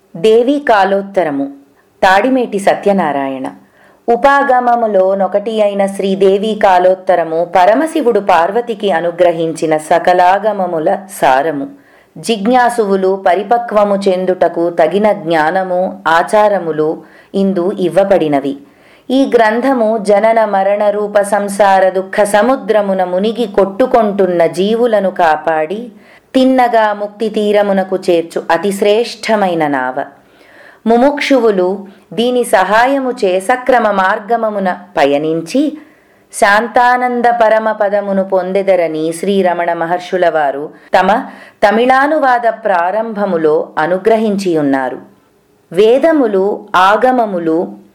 దేవి కాలోత్తరము తాడిమేటి సత్యనారాయణ ఉపాగమములో నొకటి అయిన శ్రీదేవి కాలోత్తరము పరమశివుడు పార్వతికి అనుగ్రహించిన సకలాగమముల సారము జిజ్ఞాసువులు పరిపక్వము చెందుటకు తగిన జ్ఞానము ఆచారములు ఇందు ఇవ్వబడినవి ఈ గ్రంథము జనన మరణ రూప సంసార దుఃఖ సముద్రమున మునిగి కొట్టుకొంటున్న జీవులను కాపాడి తిన్నగా ముక్తి తీరమునకు చేర్చు అతి శ్రేష్టమైన నావ ముముక్షువులు దీని సహాయము చే సక్రమ మార్గమమున పయనించి శాంతానంద పరమ పదమును పొందెదరని శ్రీరమణ మహర్షుల వారు తమ తమిళానువాద ప్రారంభములో అనుగ్రహించియున్నారు వేదములు ఆగమములు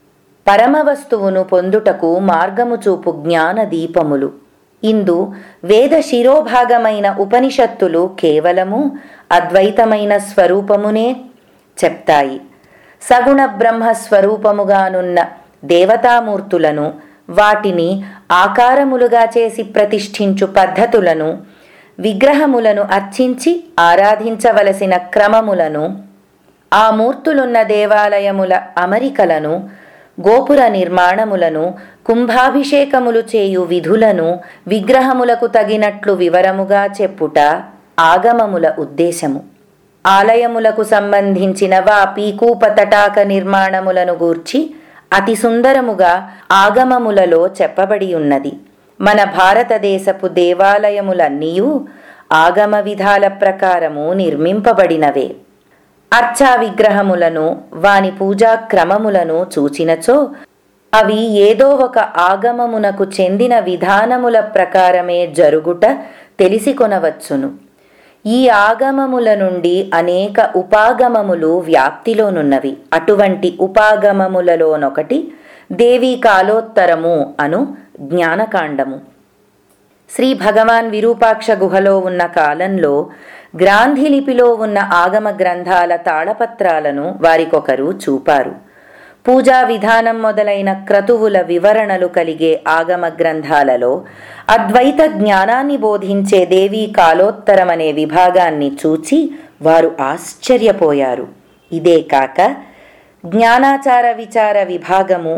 పరమవస్తువును పొందుటకు మార్గము చూపు జ్ఞాన దీపములు ఇందు వేద శిరోభాగమైన ఉపనిషత్తులు కేవలము అద్వైతమైన స్వరూపమునే చెప్తాయి సగుణ బ్రహ్మ స్వరూపముగానున్న దేవతామూర్తులను వాటిని ఆకారములుగా చేసి ప్రతిష్ఠించు పద్ధతులను విగ్రహములను అర్చించి ఆరాధించవలసిన క్రమములను ఆ మూర్తులున్న దేవాలయముల అమరికలను గోపుర నిర్మాణములను కుంభాభిషేకములు చేయు విధులను విగ్రహములకు తగినట్లు వివరముగా చెప్పుట ఆగమముల ఉద్దేశము ఆలయములకు సంబంధించిన వాపి కూప తటాక నిర్మాణములను గూర్చి అతి సుందరముగా ఆగమములలో చెప్పబడి ఉన్నది మన భారతదేశపు దేవాలయములన్నీయూ ఆగమ విధాల ప్రకారము నిర్మింపబడినవే అర్చా విగ్రహములను వాని పూజా క్రమములను చూచినచో అవి ఏదో ఒక ఆగమమునకు చెందిన విధానముల ప్రకారమే జరుగుట తెలిసికొనవచ్చును ఈ ఆగమముల నుండి అనేక ఉపాగమములు వ్యాప్తిలోనున్నవి అటువంటి ఉపాగమములలోనొకటి దేవీ కాలోత్తరము అను జ్ఞానకాండము శ్రీ భగవాన్ విరూపాక్ష గుహలో ఉన్న కాలంలో గ్రాంధి లిపిలో ఉన్న ఆగమ గ్రంథాల తాళపత్రాలను వారికొకరు చూపారు పూజా విధానం మొదలైన క్రతువుల వివరణలు కలిగే ఆగమ గ్రంథాలలో అద్వైత జ్ఞానాన్ని బోధించే దేవీ కాలోత్తరమనే విభాగాన్ని చూచి వారు ఆశ్చర్యపోయారు ఇదే కాక జ్ఞానాచార విచార విభాగము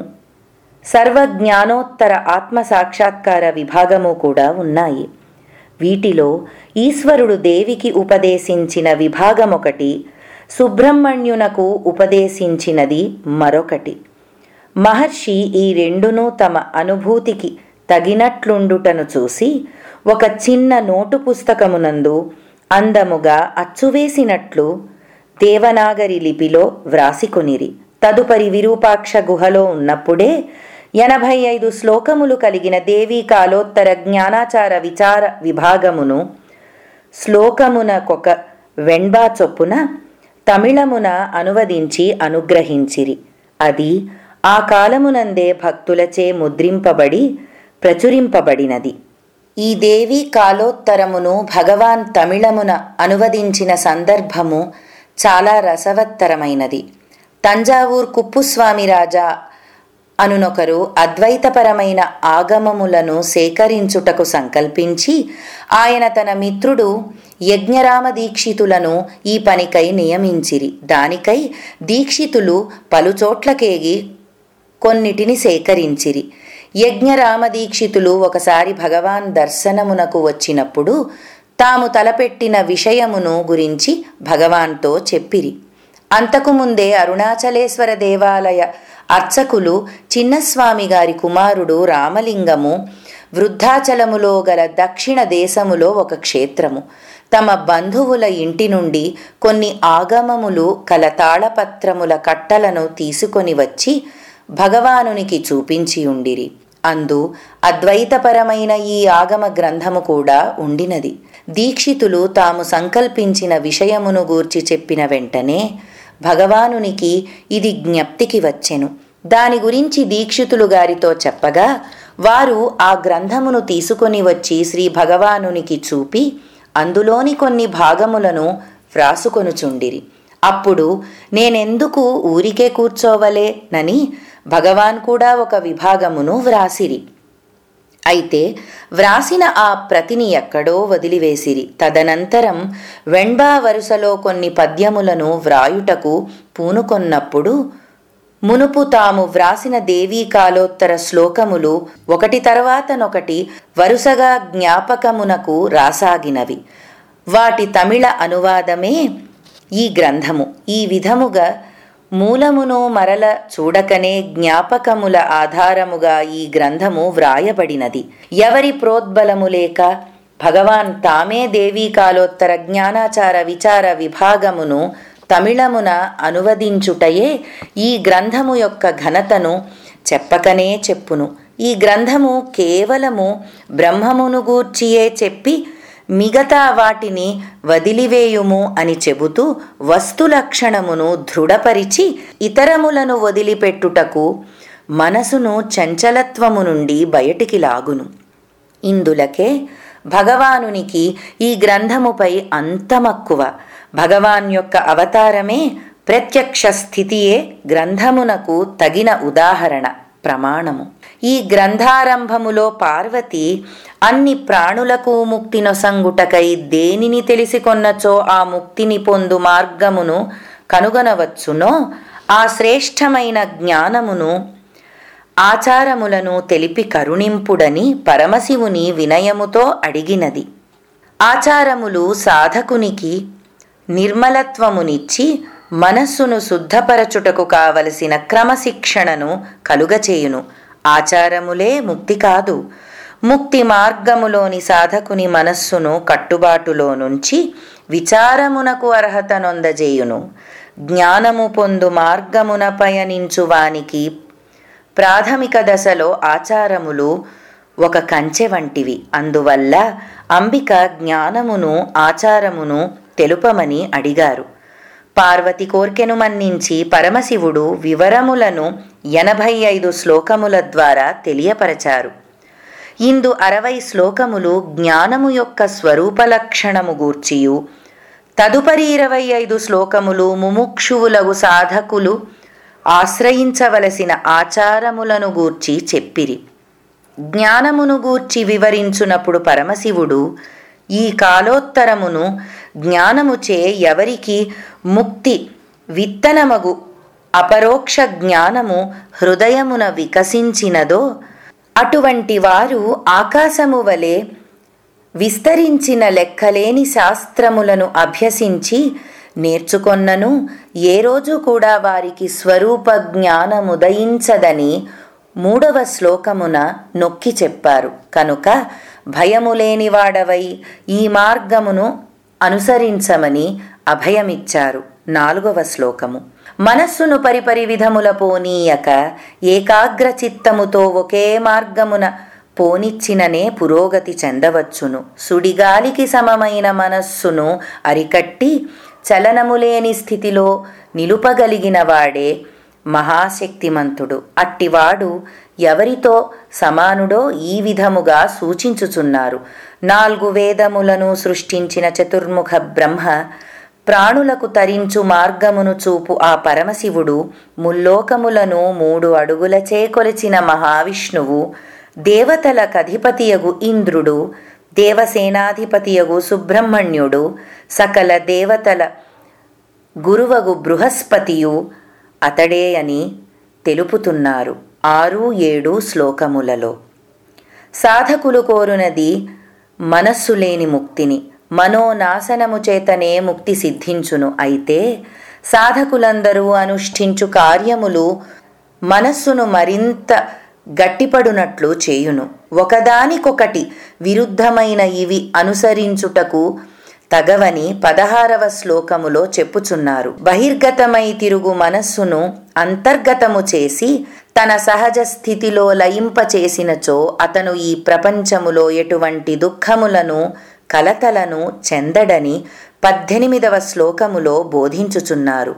సర్వజ్ఞానోత్తర ఆత్మ సాక్షాత్కార విభాగము కూడా ఉన్నాయి వీటిలో ఈశ్వరుడు దేవికి ఉపదేశించిన విభాగమొకటి సుబ్రహ్మణ్యునకు ఉపదేశించినది మరొకటి మహర్షి ఈ రెండునూ తమ అనుభూతికి తగినట్లుండుటను చూసి ఒక చిన్న నోటు పుస్తకమునందు అందముగా అచ్చువేసినట్లు దేవనాగరి లిపిలో వ్రాసికొనిరి తదుపరి విరూపాక్ష గుహలో ఉన్నప్పుడే ఎనభై ఐదు శ్లోకములు కలిగిన దేవీ కాలోత్తర జ్ఞానాచార విచార విభాగమును శ్లోకమునకొక వెంబా చొప్పున తమిళమున అనువదించి అనుగ్రహించిరి అది ఆ కాలమునందే భక్తులచే ముద్రింపబడి ప్రచురింపబడినది ఈ దేవి కాలోత్తరమును భగవాన్ తమిళమున అనువదించిన సందర్భము చాలా రసవత్తరమైనది తంజావూర్ కుప్పుస్వామి రాజా అనునొకరు అద్వైతపరమైన ఆగమములను సేకరించుటకు సంకల్పించి ఆయన తన మిత్రుడు యజ్ఞరామ దీక్షితులను ఈ పనికై నియమించిరి దానికై దీక్షితులు పలుచోట్లకేగి కొన్నిటిని సేకరించిరి యజ్ఞరామ దీక్షితులు ఒకసారి భగవాన్ దర్శనమునకు వచ్చినప్పుడు తాము తలపెట్టిన విషయమును గురించి భగవాన్తో చెప్పిరి అంతకుముందే అరుణాచలేశ్వర దేవాలయ అర్చకులు చిన్నస్వామి గారి కుమారుడు రామలింగము వృద్ధాచలములో గల దక్షిణ దేశములో ఒక క్షేత్రము తమ బంధువుల ఇంటి నుండి కొన్ని ఆగమములు కల తాళపత్రముల కట్టలను తీసుకొని వచ్చి భగవానునికి చూపించి ఉండిరి అందు అద్వైతపరమైన ఈ ఆగమ గ్రంథము కూడా ఉండినది దీక్షితులు తాము సంకల్పించిన విషయమును గూర్చి చెప్పిన వెంటనే భగవానునికి ఇది జ్ఞప్తికి వచ్చెను దాని గురించి దీక్షితులు గారితో చెప్పగా వారు ఆ గ్రంథమును తీసుకొని వచ్చి శ్రీ భగవానునికి చూపి అందులోని కొన్ని భాగములను వ్రాసుకొనుచుండిరి అప్పుడు నేనెందుకు ఊరికే కూర్చోవలే నని భగవాన్ కూడా ఒక విభాగమును వ్రాసిరి అయితే వ్రాసిన ఆ ప్రతిని ఎక్కడో వదిలివేసిరి తదనంతరం వెంబా వరుసలో కొన్ని పద్యములను వ్రాయుటకు పూనుకొన్నప్పుడు మునుపు తాము వ్రాసిన దేవీ కాలోత్తర శ్లోకములు ఒకటి తర్వాతనొకటి వరుసగా జ్ఞాపకమునకు రాసాగినవి వాటి తమిళ అనువాదమే ఈ గ్రంథము ఈ విధముగా మూలమును మరల చూడకనే జ్ఞాపకముల ఆధారముగా ఈ గ్రంథము వ్రాయబడినది ఎవరి ప్రోద్బలము లేక భగవాన్ తామే దేవీ కాలోత్తర జ్ఞానాచార విచార విభాగమును తమిళమున అనువదించుటయే ఈ గ్రంథము యొక్క ఘనతను చెప్పకనే చెప్పును ఈ గ్రంథము కేవలము బ్రహ్మమును గూర్చియే చెప్పి మిగతా వాటిని వదిలివేయుము అని చెబుతూ వస్తులక్షణమును దృఢపరిచి ఇతరములను వదిలిపెట్టుటకు మనసును చంచలత్వము నుండి బయటికి లాగును ఇందులకే భగవానునికి ఈ గ్రంథముపై అంత మక్కువ భగవాన్ యొక్క అవతారమే ప్రత్యక్ష స్థితియే గ్రంథమునకు తగిన ఉదాహరణ ప్రమాణము ఈ గ్రంథారంభములో పార్వతి అన్ని ప్రాణులకు ముక్తి నొసంగుటకై దేనిని తెలిసికొన్నచో ఆ ముక్తిని పొందు మార్గమును కనుగొనవచ్చునో ఆ శ్రేష్టమైన జ్ఞానమును ఆచారములను తెలిపి కరుణింపుడని పరమశివుని వినయముతో అడిగినది ఆచారములు సాధకునికి నిర్మలత్వమునిచ్చి మనస్సును శుద్ధపరచుటకు కావలసిన క్రమశిక్షణను కలుగచేయును ఆచారములే ముక్తి కాదు ముక్తి మార్గములోని సాధకుని మనస్సును కట్టుబాటులో నుంచి విచారమునకు అర్హత నొందజేయును జ్ఞానము పొందు మార్గమున పయనించు వానికి ప్రాథమిక దశలో ఆచారములు ఒక కంచె వంటివి అందువల్ల అంబిక జ్ఞానమును ఆచారమును తెలుపమని అడిగారు పార్వతి కోర్కెను మన్నించి పరమశివుడు వివరములను ఎనభై ఐదు శ్లోకముల ద్వారా తెలియపరచారు ఇందు అరవై శ్లోకములు జ్ఞానము యొక్క స్వరూప లక్షణము గూర్చియు తదుపరి ఇరవై ఐదు శ్లోకములు ముముక్షువులగు సాధకులు ఆశ్రయించవలసిన ఆచారములను గూర్చి చెప్పిరి జ్ఞానమును గూర్చి వివరించునప్పుడు పరమశివుడు ఈ కాలోత్తరమును జ్ఞానముచే ఎవరికి ముక్తి విత్తనమగు అపరోక్ష జ్ఞానము హృదయమున వికసించినదో అటువంటి వారు ఆకాశము వలె విస్తరించిన లెక్కలేని శాస్త్రములను అభ్యసించి నేర్చుకొన్నను ఏ రోజు కూడా వారికి స్వరూప జ్ఞానముదయించదని మూడవ శ్లోకమున నొక్కి చెప్పారు కనుక భయము లేనివాడవై ఈ మార్గమును అనుసరించమని అభయమిచ్చారు నాలుగవ శ్లోకము మనస్సును పరిపరి విధముల పోనీయక ఏకాగ్ర చిత్తముతో ఒకే మార్గమున పోనిచ్చిననే పురోగతి చెందవచ్చును సుడిగాలికి సమమైన మనస్సును అరికట్టి చలనములేని స్థితిలో నిలుపగలిగిన వాడే మహాశక్తిమంతుడు అట్టివాడు ఎవరితో సమానుడో ఈ విధముగా సూచించుచున్నారు నాలుగు వేదములను సృష్టించిన చతుర్ముఖ బ్రహ్మ ప్రాణులకు తరించు మార్గమును చూపు ఆ పరమశివుడు ముల్లోకములను మూడు అడుగులచే కొలిచిన మహావిష్ణువు దేవతల కధిపతియగు ఇంద్రుడు దేవసేనాధిపతియగు సుబ్రహ్మణ్యుడు సకల దేవతల గురువగు బృహస్పతియు అతడే అని తెలుపుతున్నారు ఆరు ఏడు శ్లోకములలో సాధకులు కోరునది మనస్సు లేని ముక్తిని మనోనాశనము చేతనే ముక్తి సిద్ధించును అయితే సాధకులందరూ అనుష్ఠించు కార్యములు మనస్సును మరింత గట్టిపడునట్లు చేయును ఒకదానికొకటి విరుద్ధమైన ఇవి అనుసరించుటకు తగవని పదహారవ శ్లోకములో చెప్పుచున్నారు బహిర్గతమై తిరుగు మనస్సును అంతర్గతము చేసి తన సహజ స్థితిలో లయింపచేసినచో అతను ఈ ప్రపంచములో ఎటువంటి దుఃఖములను కలతలను చెందడని పద్దెనిమిదవ శ్లోకములో బోధించుచున్నారు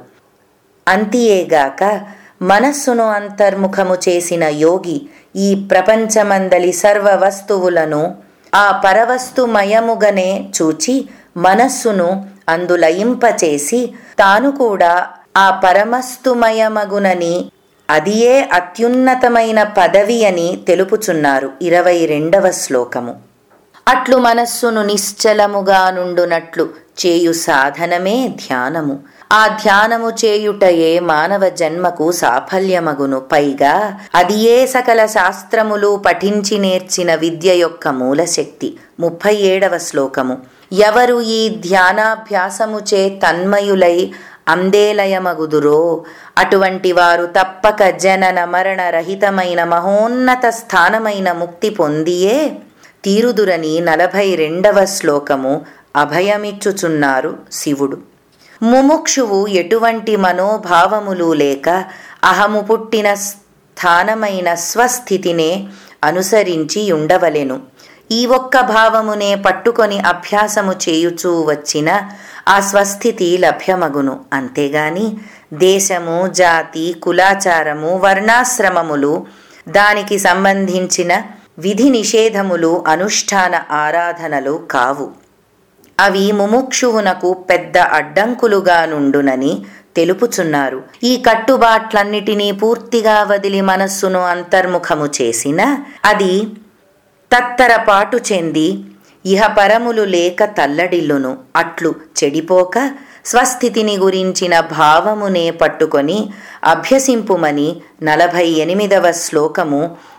అంతియేగాక మనస్సును అంతర్ముఖము చేసిన యోగి ఈ ప్రపంచమందలి సర్వ వస్తువులను ఆ పరవస్తుమయముగనే చూచి మనస్సును అందులయింపచేసి తాను కూడా ఆ పరమస్తుమయమగునని అదియే అత్యున్నతమైన పదవి అని తెలుపుచున్నారు ఇరవై రెండవ శ్లోకము అట్లు మనస్సును నిశ్చలముగా నుండునట్లు చేయు సాధనమే ధ్యానము ఆ ధ్యానము చేయుటయే మానవ జన్మకు సాఫల్యమగును పైగా అది ఏ సకల శాస్త్రములు పఠించి నేర్చిన విద్య యొక్క మూలశక్తి ముప్పై ఏడవ శ్లోకము ఎవరు ఈ ధ్యానాభ్యాసముచే తన్మయులై అందేలయమగుదురో అటువంటి వారు తప్పక జనన మరణ రహితమైన మహోన్నత స్థానమైన ముక్తి పొందియే తీరుదురని నలభై రెండవ శ్లోకము అభయమిచ్చుచున్నారు శివుడు ముముక్షువు ఎటువంటి మనోభావములు లేక అహము పుట్టిన స్థానమైన స్వస్థితినే అనుసరించి ఉండవలెను ఈ ఒక్క భావమునే పట్టుకొని అభ్యాసము చేయుచూ వచ్చిన ఆ స్వస్థితి లభ్యమగును అంతేగాని దేశము జాతి కులాచారము వర్ణాశ్రమములు దానికి సంబంధించిన విధి నిషేధములు అనుష్ఠాన ఆరాధనలు కావు అవి ముముక్షువునకు పెద్ద అడ్డంకులుగా నుండునని తెలుపుచున్నారు ఈ కట్టుబాట్లన్నిటినీ పూర్తిగా వదిలి మనస్సును అంతర్ముఖము చేసిన అది తత్తరపాటు చెంది ఇహపరములు లేక తల్లడిల్లును అట్లు చెడిపోక స్వస్థితిని గురించిన భావమునే పట్టుకొని అభ్యసింపుమని నలభై ఎనిమిదవ శ్లోకము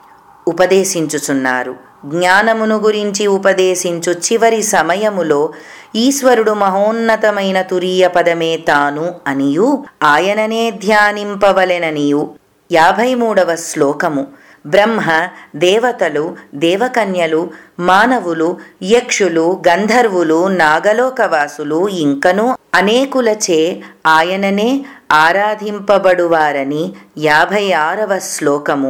ఉపదేశించుచున్నారు జ్ఞానమును గురించి ఉపదేశించు చివరి సమయములో ఈశ్వరుడు మహోన్నతమైన తురీయ పదమే తాను అనియు ఆయననే ధ్యానింపవలెననియు యాభై మూడవ శ్లోకము బ్రహ్మ దేవతలు దేవకన్యలు మానవులు యక్షులు గంధర్వులు నాగలోకవాసులు ఇంకనూ అనేకులచే ఆయననే ఆరాధింపబడువారని యాభై ఆరవ శ్లోకము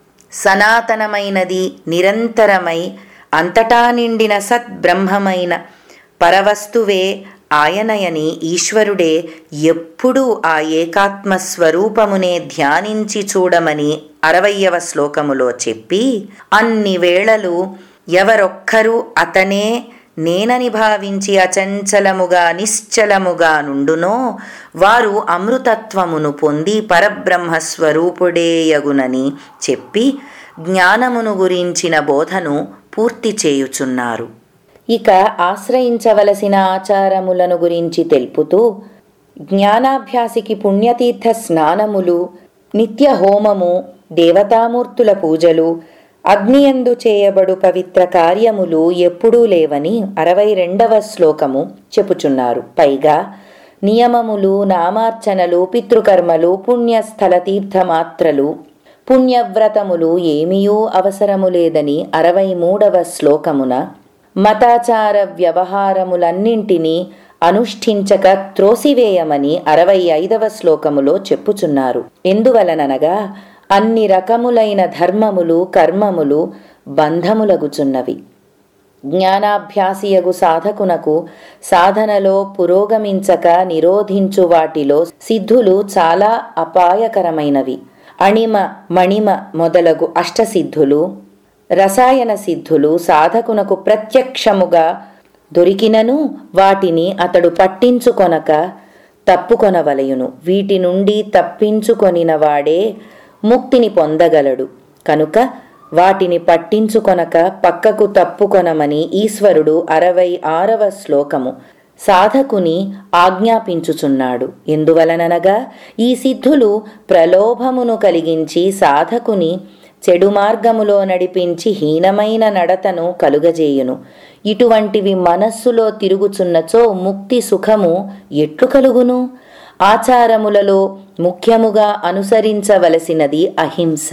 సనాతనమైనది నిరంతరమై అంతటా నిండిన సద్బ్రహ్మమైన పరవస్తువే ఆయనయని ఈశ్వరుడే ఎప్పుడూ ఆ ఏకాత్మ స్వరూపమునే ధ్యానించి చూడమని అరవయ్యవ శ్లోకములో చెప్పి అన్ని వేళలు ఎవరొక్కరూ అతనే నేనని భావించి అచంచలముగా నిశ్చలముగా నుండునో వారు అమృతత్వమును పొంది పరబ్రహ్మ స్వరూపుడేయగునని చెప్పి జ్ఞానమును గురించిన బోధను పూర్తి చేయుచున్నారు ఇక ఆశ్రయించవలసిన ఆచారములను గురించి తెలుపుతూ జ్ఞానాభ్యాసికి పుణ్యతీర్థ స్నానములు నిత్య హోమము దేవతామూర్తుల పూజలు అగ్నియందు చేయబడు పవిత్ర కార్యములు ఎప్పుడూ లేవని అరవై రెండవ శ్లోకము చెప్పుచున్నారు పైగా నియమములు నామార్చనలు పితృకర్మలు పుణ్యస్థల తీర్థమాత్రలు పుణ్యవ్రతములు ఏమీయూ అవసరము లేదని అరవై మూడవ శ్లోకమున మతాచార వ్యవహారములన్నింటినీ అనుష్ఠించక త్రోసివేయమని అరవై ఐదవ శ్లోకములో చెప్పుచున్నారు ఎందువలననగా అన్ని రకములైన ధర్మములు కర్మములు బంధములగుచున్నవి జ్ఞానాభ్యాసియగు సాధకునకు సాధనలో పురోగమించక నిరోధించు వాటిలో సిద్ధులు చాలా అపాయకరమైనవి అణిమ మణిమ మొదలగు అష్టసిద్ధులు రసాయన సిద్ధులు సాధకునకు ప్రత్యక్షముగా దొరికినను వాటిని అతడు పట్టించుకొనక తప్పుకొనవలయును వీటి నుండి తప్పించుకొనిన వాడే ముక్తిని పొందగలడు కనుక వాటిని పట్టించుకొనక పక్కకు తప్పుకొనమని ఈశ్వరుడు అరవై ఆరవ శ్లోకము సాధకుని ఆజ్ఞాపించుచున్నాడు ఎందువలననగా ఈ సిద్ధులు ప్రలోభమును కలిగించి సాధకుని చెడు మార్గములో నడిపించి హీనమైన నడతను కలుగజేయును ఇటువంటివి మనస్సులో తిరుగుచున్నచో ముక్తి సుఖము ఎట్లు కలుగును ఆచారములలో ముఖ్యముగా అనుసరించవలసినది అహింస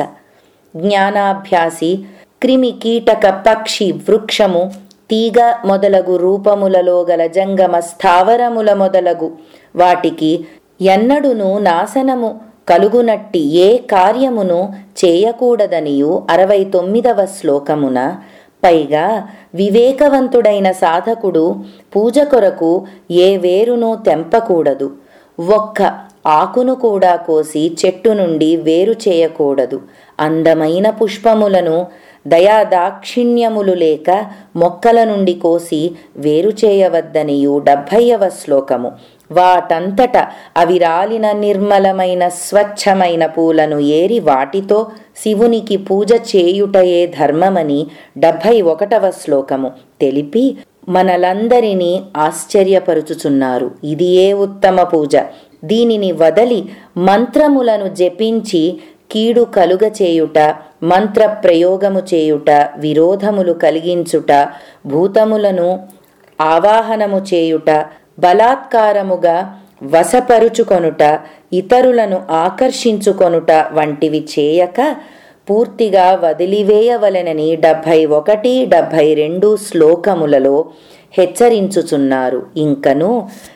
జ్ఞానాభ్యాసి క్రిమి కీటక పక్షి వృక్షము తీగ మొదలగు రూపములలో గల జంగమ స్థావరముల మొదలగు వాటికి ఎన్నడును నాశనము కలుగునట్టి ఏ కార్యమును చేయకూడదనియు అరవై తొమ్మిదవ శ్లోకమున పైగా వివేకవంతుడైన సాధకుడు పూజ కొరకు ఏ వేరును తెంపకూడదు ఒక్క ఆకును కూడా కోసి చెట్టు నుండి వేరు చేయకూడదు అందమైన పుష్పములను దయాదాక్షిణ్యములు లేక మొక్కల నుండి కోసి వేరు చేయవద్దనియు డెబ్భైవ శ్లోకము వాటంతట అవి రాలిన నిర్మలమైన స్వచ్ఛమైన పూలను ఏరి వాటితో శివునికి పూజ చేయుటయే ధర్మమని డెబ్భై ఒకటవ శ్లోకము తెలిపి మనలందరినీ ఆశ్చర్యపరుచుచున్నారు ఇది ఏ ఉత్తమ పూజ దీనిని వదలి మంత్రములను జపించి కీడు కలుగ చేయుట మంత్ర ప్రయోగము చేయుట విరోధములు కలిగించుట భూతములను ఆవాహనము చేయుట బలాత్కారముగా వశపరుచుకొనుట ఇతరులను ఆకర్షించుకొనుట వంటివి చేయక పూర్తిగా వదిలివేయవలెనని డెబ్భై ఒకటి డెబ్భై రెండు శ్లోకములలో హెచ్చరించుచున్నారు ఇంకను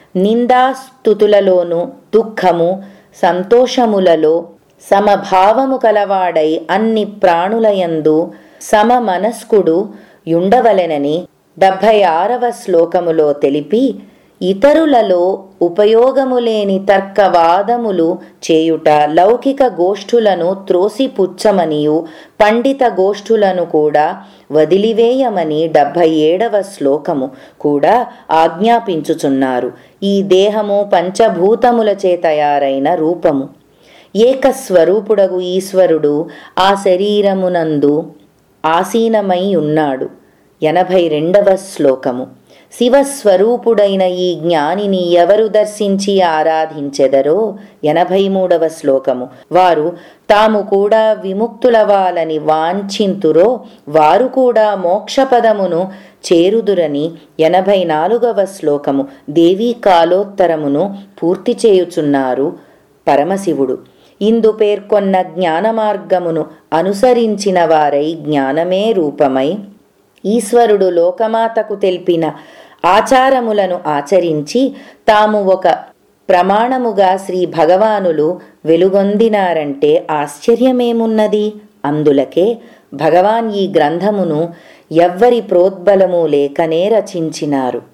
నిందాస్తుతులలోను దుఃఖము సంతోషములలో సమభావము కలవాడై అన్ని ప్రాణులయందు సమమనస్కుడు యుండవలెనని డెబ్భై ఆరవ శ్లోకములో తెలిపి ఇతరులలో ఉపయోగము లేని తర్కవాదములు చేయుట లౌకిక గోష్ఠులను త్రోసిపుచ్చమనియు పండిత గోష్ఠులను కూడా వదిలివేయమని డెబ్భై ఏడవ శ్లోకము కూడా ఆజ్ఞాపించుచున్నారు ఈ దేహము పంచభూతములచే తయారైన రూపము ఏకస్వరూపుడగు ఈశ్వరుడు ఆ శరీరమునందు ఆసీనమై ఉన్నాడు ఎనభై రెండవ శ్లోకము శివస్వరూపుడైన ఈ జ్ఞానిని ఎవరు దర్శించి ఆరాధించెదరో ఎనభై మూడవ శ్లోకము వారు తాము కూడా విముక్తులవాలని వాంఛింతురో వారు కూడా మోక్షపదమును చేరుదురని ఎనభై నాలుగవ శ్లోకము దేవీ కాలోత్తరమును పూర్తి చేయుచున్నారు పరమశివుడు ఇందు పేర్కొన్న జ్ఞాన మార్గమును అనుసరించిన వారై జ్ఞానమే రూపమై ఈశ్వరుడు లోకమాతకు తెలిపిన ఆచారములను ఆచరించి తాము ఒక ప్రమాణముగా శ్రీ భగవానులు వెలుగొందినారంటే ఆశ్చర్యమేమున్నది అందులకే భగవాన్ ఈ గ్రంథమును ఎవ్వరి ప్రోద్బలము లేకనే రచించినారు